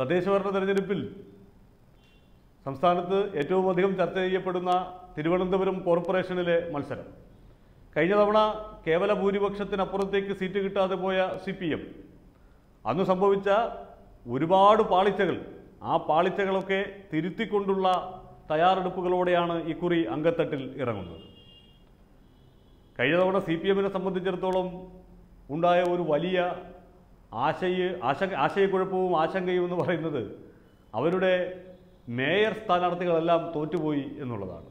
തദ്ദേശഭരണ തെരഞ്ഞെടുപ്പിൽ സംസ്ഥാനത്ത് ഏറ്റവും അധികം ചർച്ച ചെയ്യപ്പെടുന്ന തിരുവനന്തപുരം കോർപ്പറേഷനിലെ മത്സരം കഴിഞ്ഞ തവണ കേവല ഭൂരിപക്ഷത്തിനപ്പുറത്തേക്ക് സീറ്റ് കിട്ടാതെ പോയ സി പി എം അന്ന് സംഭവിച്ച ഒരുപാട് പാളിച്ചകൾ ആ പാളിച്ചകളൊക്കെ തിരുത്തിക്കൊണ്ടുള്ള തയ്യാറെടുപ്പുകളോടെയാണ് ഇക്കുറി അങ്കത്തട്ടിൽ ഇറങ്ങുന്നത് കഴിഞ്ഞ തവണ സി പി എമ്മിനെ സംബന്ധിച്ചിടത്തോളം ഉണ്ടായ ഒരു വലിയ ആശയ ആശങ്ക ആശയക്കുഴപ്പവും ആശങ്കയും എന്ന് പറയുന്നത് അവരുടെ മേയർ സ്ഥാനാർത്ഥികളെല്ലാം തോറ്റുപോയി എന്നുള്ളതാണ്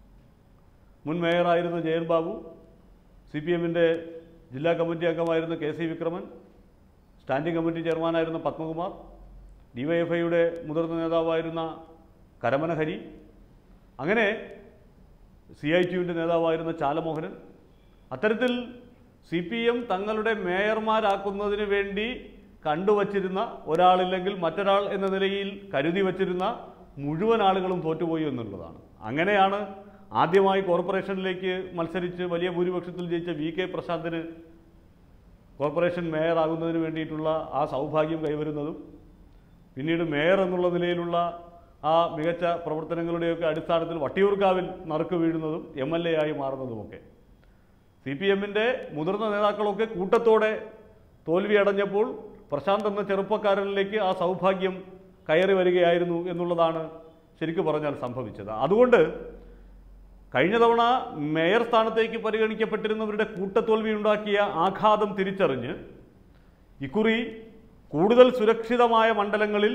മുൻ മേയറായിരുന്ന ജയൻ ബാബു സി പി എമ്മിൻ്റെ ജില്ലാ കമ്മിറ്റി അംഗമായിരുന്ന K C Vikraman standing committee ചെയർമാനായിരുന്ന പത്മകുമാർ ഡിവൈഎഫ്ഐയുടെ മുതിർന്ന നേതാവായിരുന്ന കരമന ഹരി അങ്ങനെ സി ഐ ടിയുവിൻ്റെ നേതാവായിരുന്ന ചാലമോഹനൻ അത്തരത്തിൽ സി പി എം തങ്ങളുടെ മേയർമാരാക്കുന്നതിന് വേണ്ടി കണ്ടുവച്ചിരുന്ന ഒരാളില്ലെങ്കിൽ മറ്റൊരാൾ എന്ന നിലയിൽ കരുതി വച്ചിരുന്ന മുഴുവൻ ആളുകളും തോറ്റുപോയി എന്നുള്ളതാണ് അങ്ങനെയാണ് ആദ്യമായി കോർപ്പറേഷനിലേക്ക് മത്സരിച്ച് വലിയ ഭൂരിപക്ഷത്തിൽ ജയിച്ച വി കെ പ്രശാന്തിന് കോർപ്പറേഷൻ മേയറാകുന്നതിന് വേണ്ടിയിട്ടുള്ള ആ സൗഭാഗ്യം കൈവരുന്നതും പിന്നീട് മേയർ എന്നുള്ള നിലയിലുള്ള ആ മികച്ച പ്രവർത്തനങ്ങളുടെയൊക്കെ അടിസ്ഥാനത്തിൽ വട്ടിയൂർക്കാവിൽ നറുക്ക് വീഴുന്നതും എം എൽ എ ആയി മാറുന്നതുമൊക്കെ സി പി എമ്മിൻ്റെ മുതിർന്ന നേതാക്കളൊക്കെ കൂട്ടത്തോടെ തോൽവി അടഞ്ഞപ്പോൾ പ്രശാന്ത് എന്ന ചെറുപ്പക്കാരനിലേക്ക് ആ സൗഭാഗ്യം കയറി വരികയായിരുന്നു എന്നുള്ളതാണ് ശരിക്കു പറഞ്ഞാൽ സംഭവിച്ചത് അതുകൊണ്ട് കഴിഞ്ഞ തവണ മേയർ സ്ഥാനത്തേക്ക് പരിഗണിക്കപ്പെട്ടിരുന്നവരുടെ കൂട്ടത്തോൽവി ഉണ്ടാക്കിയ ആഘാതം തിരിച്ചറിഞ്ഞ് ഇക്കുറി കൂടുതൽ സുരക്ഷിതമായ മണ്ഡലങ്ങളിൽ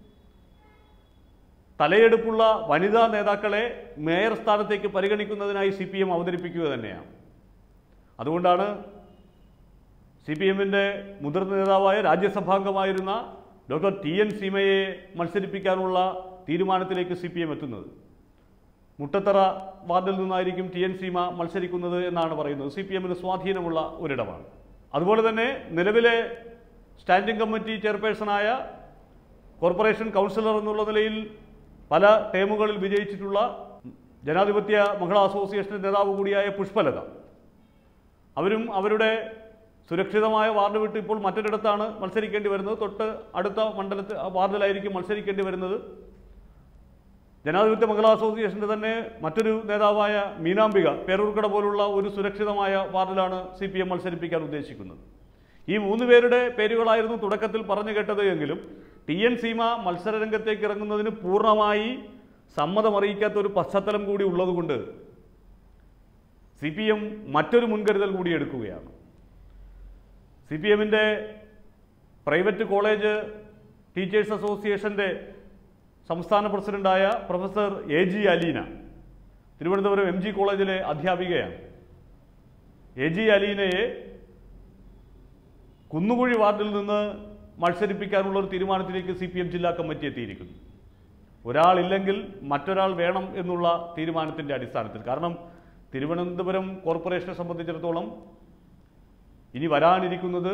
തലയെടുപ്പുള്ള വനിതാ നേതാക്കളെ മേയർ സ്ഥാനത്തേക്ക് പരിഗണിക്കുന്നതിനായി സി പി എം അവതരിപ്പിക്കുക തന്നെയാണ് അതുകൊണ്ടാണ് സി പി എമ്മിൻ്റെ മുതിർന്ന നേതാവായ രാജ്യസഭാംഗമായിരുന്ന ഡോക്ടർ ടി എൻ സീമയെ മത്സരിപ്പിക്കാനുള്ള തീരുമാനത്തിലേക്ക് സി പി എം എത്തുന്നത് മുട്ടത്തറ വാർഡിൽ നിന്നായിരിക്കും ടി എൻ സീമ മത്സരിക്കുന്നത് എന്നാണ് പറയുന്നത് സി പി എമ്മിന് സ്വാധീനമുള്ള ഒരിടമാണ് അതുപോലെ തന്നെ നിലവിലെ സ്റ്റാൻഡിംഗ് കമ്മിറ്റി ചെയർപേഴ്സണായ കോർപ്പറേഷൻ കൗൺസിലർ എന്നുള്ള നിലയിൽ പല ടേമുകളിൽ വിജയിച്ചിട്ടുള്ള ജനാധിപത്യ മഹിളാ അസോസിയേഷൻ നേതാവ് കൂടിയായ പുഷ്പലത അവരും അവരുടെ സുരക്ഷിതമായ വാർഡ് വിട്ട് ഇപ്പോൾ മറ്റൊരിടത്താണ് മത്സരിക്കേണ്ടി വരുന്നത് തൊട്ട് അടുത്ത മണ്ഡലത്തിൽ വാർഡിലായിരിക്കും മത്സരിക്കേണ്ടി വരുന്നത് ജനാധിപത്യ മഹിളാ അസോസിയേഷൻ്റെ തന്നെ മറ്റൊരു നേതാവായ മീനാംബിക പേരൂർക്കട പോലുള്ള ഒരു സുരക്ഷിതമായ വാർഡിലാണ് സി പി എം മത്സരിപ്പിക്കാൻ ഉദ്ദേശിക്കുന്നത് ഈ മൂന്ന് പേരുടെ പേരുകളായിരുന്നു തുടക്കത്തിൽ പറഞ്ഞു കേട്ടത് എങ്കിലും ടി എൻ സീമ മത്സരരംഗത്തേക്ക് ഇറങ്ങുന്നതിന് പൂർണ്ണമായി സമ്മതമറിയിക്കാത്ത ഒരു പശ്ചാത്തലം കൂടി ഉള്ളതുകൊണ്ട് സി പി എം മറ്റൊരു മുൻകരുതൽ കൂടി എടുക്കുകയാണ് സി പി എമ്മിൻ്റെ പ്രൈവറ്റ് കോളേജ് ടീച്ചേഴ്സ് അസോസിയേഷൻ്റെ സംസ്ഥാന പ്രസിഡന്റായ professor A G Aleena Thiruvananthapuram M G കോളേജിലെ അധ്യാപികയാണ് എ ജി അലീനയെ കുന്നുകുഴി വാർഡിൽ നിന്ന് മത്സരിപ്പിക്കാനുള്ള ഒരു തീരുമാനത്തിലേക്ക് സി പി എം ജില്ലാ കമ്മിറ്റി എത്തിയിരിക്കുന്നു ഒരാളില്ലെങ്കിൽ മറ്റൊരാൾ വേണം എന്നുള്ള തീരുമാനത്തിൻ്റെ അടിസ്ഥാനത്തിൽ കാരണം തിരുവനന്തപുരം കോർപ്പറേഷനെ സംബന്ധിച്ചിടത്തോളം ഇനി വരാനിരിക്കുന്നത്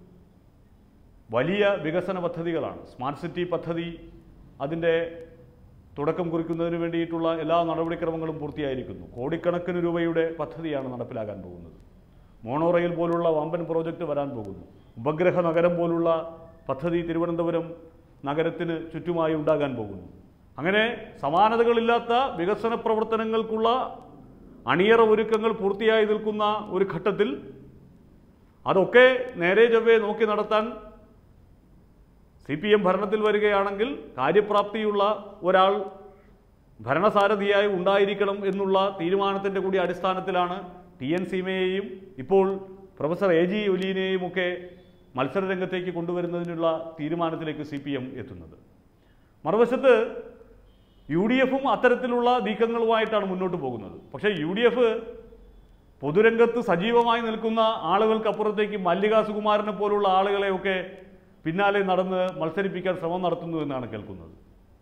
വലിയ വികസന പദ്ധതികളാണ് സ്മാർട്ട് സിറ്റി പദ്ധതി അതിൻ്റെ തുടക്കം കുറിക്കുന്നതിന് വേണ്ടിയിട്ടുള്ള എല്ലാ നടപടിക്രമങ്ങളും പൂർത്തിയായിരിക്കുന്നു കോടിക്കണക്കിന് രൂപയുടെ പദ്ധതിയാണ് നടപ്പിലാക്കാൻ പോകുന്നത് മോണോ റെയിൽ പോലുള്ള വമ്പൻ പ്രോജക്റ്റ് വരാൻ പോകുന്നു ഉപഗ്രഹ നഗരം പോലുള്ള പദ്ധതി തിരുവനന്തപുരം നഗരത്തിന് ചുറ്റുമായി ഉണ്ടാകാൻ പോകുന്നു അങ്ങനെ സമാനതകളില്ലാത്ത വികസന പ്രവർത്തനങ്ങൾക്കുള്ള അണിയറ ഒരുക്കങ്ങൾ പൂർത്തിയായി നിൽക്കുന്ന ഒരു ഘട്ടത്തിൽ അതൊക്കെ നേരെ ചൊവ്വേ നോക്കി നടത്താൻ സി പി എം ഭരണത്തിൽ വരികയാണെങ്കിൽ കാര്യപ്രാപ്തിയുള്ള ഒരാൾ ഭരണസാരഥിയായി ഉണ്ടായിരിക്കണം എന്നുള്ള തീരുമാനത്തിൻ്റെ കൂടി അടിസ്ഥാനത്തിലാണ് ടി എൻ സീമയെയും ഇപ്പോൾ പ്രൊഫസർ എ ജി ഒലീനെയും ഒക്കെ മത്സരരംഗത്തേക്ക് കൊണ്ടുവരുന്നതിനുള്ള തീരുമാനത്തിലേക്ക് സി പി എം എത്തുന്നത് മറുവശത്ത് യു ഡി എഫും അത്തരത്തിലുള്ള നീക്കങ്ങളുമായിട്ടാണ് മുന്നോട്ട് പോകുന്നത് പക്ഷേ യു ഡി എഫ് പൊതുരംഗത്ത് സജീവമായി നിൽക്കുന്ന ആളുകൾക്കപ്പുറത്തേക്ക് മല്ലിക സുകുമാരനെ പോലുള്ള ആളുകളെയൊക്കെ പിന്നാലെ നടന്ന് മത്സരിപ്പിക്കാൻ ശ്രമം നടത്തുന്നു എന്നാണ് കേൾക്കുന്നത്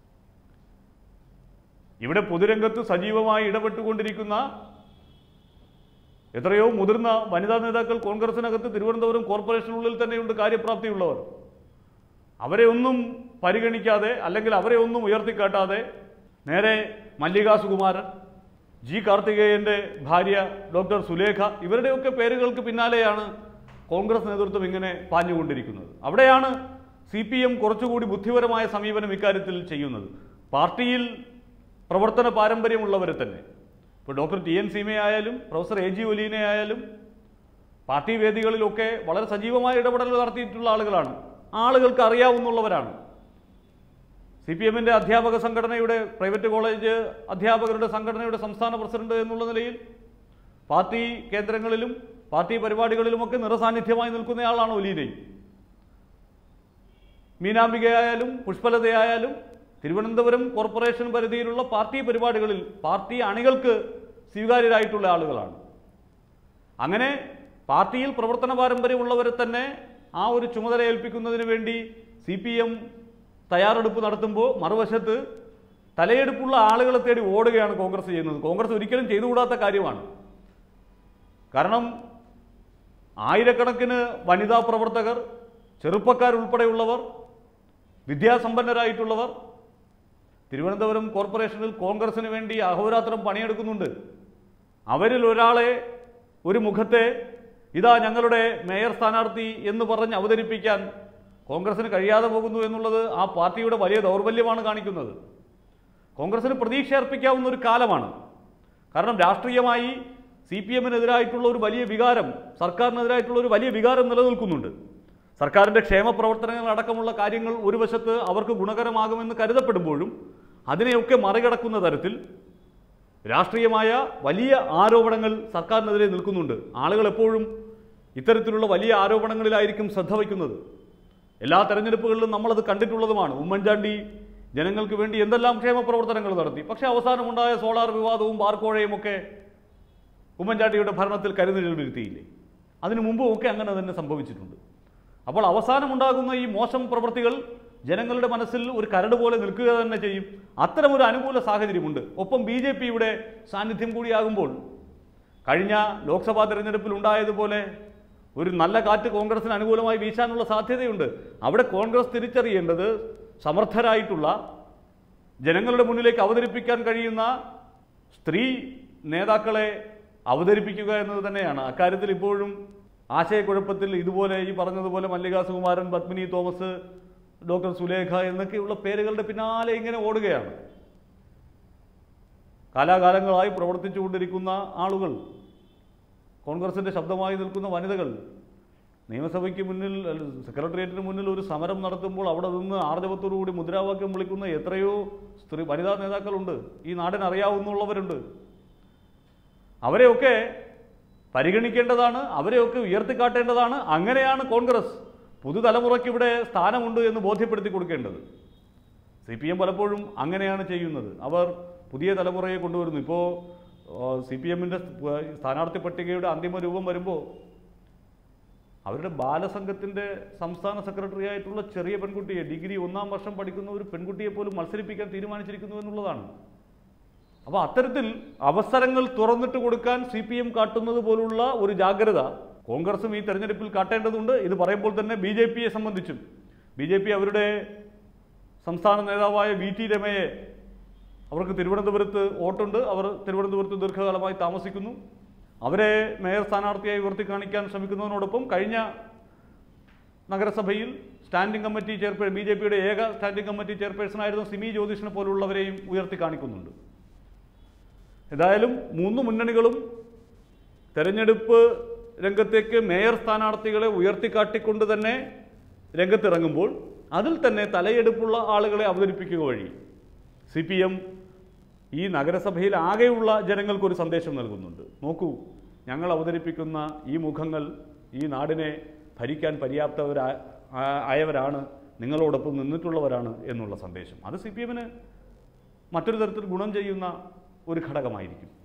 ഇവിടെ പൊതുരംഗത്ത് സജീവമായി ഇടപെട്ടുകൊണ്ടിരിക്കുന്ന എത്രയോ മുതിർന്ന വനിതാ നേതാക്കൾ കോൺഗ്രസിനകത്ത് തിരുവനന്തപുരം കോർപ്പറേഷനുള്ളിൽ തന്നെയുണ്ട് കാര്യപ്രാപ്തിയുള്ളവർ അവരെ ഒന്നും പരിഗണിക്കാതെ അല്ലെങ്കിൽ അവരെ ഒന്നും ഉയർത്തിക്കാട്ടാതെ നേരെ മല്ലിക സുകുമാരൻ ജി കാർത്തികേയന്റെ ഭാര്യ ഡോക്ടർ സുലേഖ ഇവരുടെയൊക്കെ പേരുകൾക്ക് പിന്നാലെയാണ് കോൺഗ്രസ് നേതൃത്വം ഇങ്ങനെ പാഞ്ഞുകൊണ്ടിരിക്കുന്നത് അവിടെയാണ് സി പി എം കുറച്ചുകൂടി ബുദ്ധിപരമായ സമീപനം ഇക്കാര്യത്തിൽ ചെയ്യുന്നത് പാർട്ടിയിൽ പ്രവർത്തന പാരമ്പര്യമുള്ളവരെ തന്നെ ഇപ്പോൾ ഡോക്ടർ ടി എൻ സീമയായാലും പ്രൊഫസർ എ ജി ഒലീനെ ആയാലും പാർട്ടി വേദികളിലൊക്കെ വളരെ സജീവമായ ഇടപെടൽ നടത്തിയിട്ടുള്ള ആളുകളാണ് ആളുകൾക്ക് അറിയാവുന്നുള്ളവരാണ് സി പി എമ്മിൻ്റെ അധ്യാപക സംഘടനയുടെ പ്രൈവറ്റ് കോളേജ് അധ്യാപകരുടെ സംഘടനയുടെ സംസ്ഥാന പ്രസിഡന്റ് എന്നുള്ള നിലയിൽ പാർട്ടി കേന്ദ്രങ്ങളിലും പാർട്ടി പരിപാടികളിലുമൊക്കെ നിറസാന്നിധ്യമായി നിൽക്കുന്നയാളാണ് ഒലീനയും മീനാംബികയായാലും പുഷ്പലതയായാലും തിരുവനന്തപുരം കോർപ്പറേഷൻ പരിധിയിലുള്ള പാർട്ടി പരിപാടികളിൽ പാർട്ടി അണികൾക്ക് സ്വീകാര്യരായിട്ടുള്ള ആളുകളാണ് അങ്ങനെ പാർട്ടിയിൽ പ്രവർത്തന പാരമ്പര്യമുള്ളവരെ തന്നെ ആ ഒരു ചുമതല ഏൽപ്പിക്കുന്നതിന് വേണ്ടി സി പി എം തയ്യാറെടുപ്പ് നടത്തുമ്പോൾ മറുവശത്ത് തലയെടുപ്പുള്ള ആളുകളെ തേടി ഓടുകയാണ് കോൺഗ്രസ് ചെയ്യുന്നത് കോൺഗ്രസ് ഒരിക്കലും ചെയ്തുകൂടാത്ത കാര്യമാണ് കാരണം ആയിരക്കണക്കിന് വനിതാ പ്രവർത്തകർ ചെറുപ്പക്കാരുൾപ്പെടെയുള്ളവർ വിദ്യാസമ്പന്നരായിട്ടുള്ളവർ തിരുവനന്തപുരം കോർപ്പറേഷനിൽ കോൺഗ്രസിന് വേണ്ടി അഹോരാത്രം പണിയെടുക്കുന്നുണ്ട് അവരിൽ ഒരാളെ ഒരു മുഖത്തെ ഇതാ ഞങ്ങളുടെ മേയർ സ്ഥാനാർത്ഥി എന്ന് പറഞ്ഞ് അവതരിപ്പിക്കാൻ കോൺഗ്രസിന് കഴിയാതെ പോകുന്നു എന്നുള്ളത് ആ പാർട്ടിയുടെ വലിയ ദൗർബല്യമാണ് കാണിക്കുന്നത് കോൺഗ്രസിന് പ്രതീക്ഷ അർപ്പിക്കാവുന്ന ഒരു കാലമാണ് കാരണം രാഷ്ട്രീയമായി സി പി എമ്മിനെതിരായിട്ടുള്ള ഒരു വലിയ വികാരം സർക്കാരിനെതിരായിട്ടുള്ള ഒരു വലിയ വികാരം നിലനിൽക്കുന്നുണ്ട് സർക്കാരിൻ്റെ ക്ഷേമ പ്രവർത്തനങ്ങൾ അടക്കമുള്ള കാര്യങ്ങൾ ഒരു വശത്ത് അവർക്ക് ഗുണകരമാകുമെന്ന് കരുതപ്പെടുമ്പോഴും അതിനെയൊക്കെ മറികടക്കുന്ന തരത്തിൽ രാഷ്ട്രീയമായ വലിയ ആരോപണങ്ങൾ സർക്കാരിനെതിരെ നിൽക്കുന്നുണ്ട് ആളുകൾ എപ്പോഴും ഇത്തരത്തിലുള്ള വലിയ ആരോപണങ്ങളിലായിരിക്കും ശ്രദ്ധ വയ്ക്കുന്നത് എല്ലാ തെരഞ്ഞെടുപ്പുകളിലും നമ്മളത് കണ്ടിട്ടുള്ളതുമാണ് ഉമ്മൻചാണ്ടി ജനങ്ങൾക്ക് വേണ്ടി എന്തെല്ലാം ക്ഷേമ പ്രവർത്തനങ്ങൾ നടത്തി പക്ഷേ അവസാനമുണ്ടായ സോളാർ വിവാദവും ബാർക്കോഴയും ഒക്കെ ഉമ്മൻചാണ്ടിയുടെ ഭരണത്തിൽ കരുനിഴൽ വീഴ്ത്തിയില്ലേ അതിനു മുമ്പും ഒക്കെ അങ്ങനെ തന്നെ സംഭവിച്ചിട്ടുണ്ട് അപ്പോൾ അവസാനമുണ്ടാകുന്ന ഈ മോശം പ്രവൃത്തികൾ ജനങ്ങളുടെ മനസ്സിൽ ഒരു കരട് പോലെ നിൽക്കുക തന്നെ ചെയ്യും അത്തരമൊരു അനുകൂല സാഹചര്യമുണ്ട് ഒപ്പം ബി ജെ പിയുടെ സാന്നിധ്യം കൂടിയാകുമ്പോൾ കഴിഞ്ഞ ലോക്സഭാ തെരഞ്ഞെടുപ്പിൽ ഉണ്ടായതുപോലെ ഒരു നല്ല കാറ്റ് കോൺഗ്രസിന് അനുകൂലമായി വീശാനുള്ള സാധ്യതയുണ്ട് അവിടെ കോൺഗ്രസ് തിരിച്ചറിയേണ്ടത് സമർത്ഥരായിട്ടുള്ള ജനങ്ങളുടെ മുന്നിലേക്ക് അവതരിപ്പിക്കാൻ കഴിയുന്ന സ്ത്രീ നേതാക്കളെ അവതരിപ്പിക്കുക എന്നത് തന്നെയാണ് അക്കാര്യത്തിൽ ഇപ്പോഴും ആശയക്കുഴപ്പത്തിൽ ഇതുപോലെ ഈ പറഞ്ഞതുപോലെ മല്ലിക സുകുമാരൻ പത്മിനി തോമസ് ഡോക്ടർ സുലേഖ എന്നൊക്കെയുള്ള പേരുകളുടെ പിന്നാലെ ഇങ്ങനെ ഓടുകയാണ് കാലാകാലങ്ങളായി പ്രവർത്തിച്ചുകൊണ്ടിരിക്കുന്ന ആളുകൾ കോൺഗ്രസിൻ്റെ ശബ്ദമായി നിൽക്കുന്ന വനിതകൾ നിയമസഭയ്ക്ക് മുന്നിൽ അല്ല, സെക്രട്ടേറിയറ്റിന് മുന്നിൽ ഒരു സമരം നടത്തുമ്പോൾ അവിടെ നിന്ന് ആർജവത്തോടുകൂടി മുദ്രാവാക്യം വിളിക്കുന്ന എത്രയോ സ്ത്രീ വനിതാ നേതാക്കളുണ്ട് ഈ നാടിന് അറിയാവുന്നുള്ളവരുണ്ട് അവരെയൊക്കെ പരിഗണിക്കേണ്ടതാണ് അവരെയൊക്കെ ഉയർത്തിക്കാട്ടേണ്ടതാണ് അങ്ങനെയാണ് കോൺഗ്രസ് പുതുതലമുറയ്ക്ക് ഇവിടെ സ്ഥാനമുണ്ട് എന്ന് ബോധ്യപ്പെടുത്തി കൊടുക്കേണ്ടത് സി പി എം പലപ്പോഴും അങ്ങനെയാണ് ചെയ്യുന്നത് അവർ പുതിയ തലമുറയെ കൊണ്ടുവരുന്നു ഇപ്പോൾ സി പി എമ്മിൻ്റെ സ്ഥാനാർത്ഥി പട്ടികയുടെ അന്തിമ രൂപം വരുമ്പോൾ അവരുടെ ബാലസംഘത്തിൻ്റെ സംസ്ഥാന സെക്രട്ടറി ആയിട്ടുള്ള ചെറിയ പെൺകുട്ടിയെ ഡിഗ്രി ഒന്നാം വർഷം പഠിക്കുന്ന ഒരു പെൺകുട്ടിയെ പോലും മത്സരിപ്പിക്കാൻ തീരുമാനിച്ചിരിക്കുന്നു എന്നുള്ളതാണ് അപ്പോൾ അത്തരത്തിൽ അവസരങ്ങൾ തുറന്നിട്ട് കൊടുക്കാൻ സി പി എം കാട്ടുന്നത് പോലുള്ള ഒരു ജാഗ്രത കോൺഗ്രസും ഈ തെരഞ്ഞെടുപ്പിൽ കാട്ടേണ്ടതുണ്ട് ഇത് പറയുമ്പോൾ തന്നെ ബി ജെ പിയെ സംബന്ധിച്ചും ബി ജെ പി അവരുടെ സംസ്ഥാന നേതാവായ വി ടി രമയെ അവർക്ക് തിരുവനന്തപുരത്ത് വോട്ടുണ്ട് അവർ തിരുവനന്തപുരത്ത് ദീർഘകാലമായി താമസിക്കുന്നു അവരെ മേയർ സ്ഥാനാർത്ഥിയായി ഉയർത്തി കാണിക്കാൻ ശ്രമിക്കുന്നതിനോടൊപ്പം കഴിഞ്ഞ നഗരസഭയിൽ സ്റ്റാൻഡിംഗ് കമ്മിറ്റി ചെയർപേ ബി ജെ പിയുടെ ഏക സ്റ്റാൻഡിംഗ് കമ്മിറ്റി ചെയർപേഴ്സണായിരുന്ന സിമി ജ്യോതിഷിനെ പോലുള്ളവരെയും ഉയർത്തി കാണിക്കുന്നുണ്ട് ഏതായാലും മൂന്ന് മുന്നണികളും തെരഞ്ഞെടുപ്പ് രംഗത്തേക്ക് മേയർ സ്ഥാനാർത്ഥികളെ ഉയർത്തിക്കാട്ടിക്കൊണ്ട് തന്നെ രംഗത്തിറങ്ങുമ്പോൾ അതിൽ തന്നെ തലയെടുപ്പുള്ള ആളുകളെ അവതരിപ്പിക്കുക വഴി സി പി എം ഈ നഗരസഭയിൽ ആകെയുള്ള ജനങ്ങൾക്കൊരു സന്ദേശം നൽകുന്നുണ്ട് നോക്കൂ ഞങ്ങൾ അവതരിപ്പിക്കുന്ന ഈ മുഖങ്ങൾ ഈ നാടിനെ ഭരിക്കാൻ പര്യാപ്തവരാ ആ- ആയവരാണ് നിങ്ങളോടൊപ്പം നിന്നിട്ടുള്ളവരാണ് എന്നുള്ള സന്ദേശം അത് സി പി എമ്മിന് മറ്റൊരു തരത്തിൽ ഗുണം ചെയ്യുന്ന ഒരു ഘടകമായിരിക്കും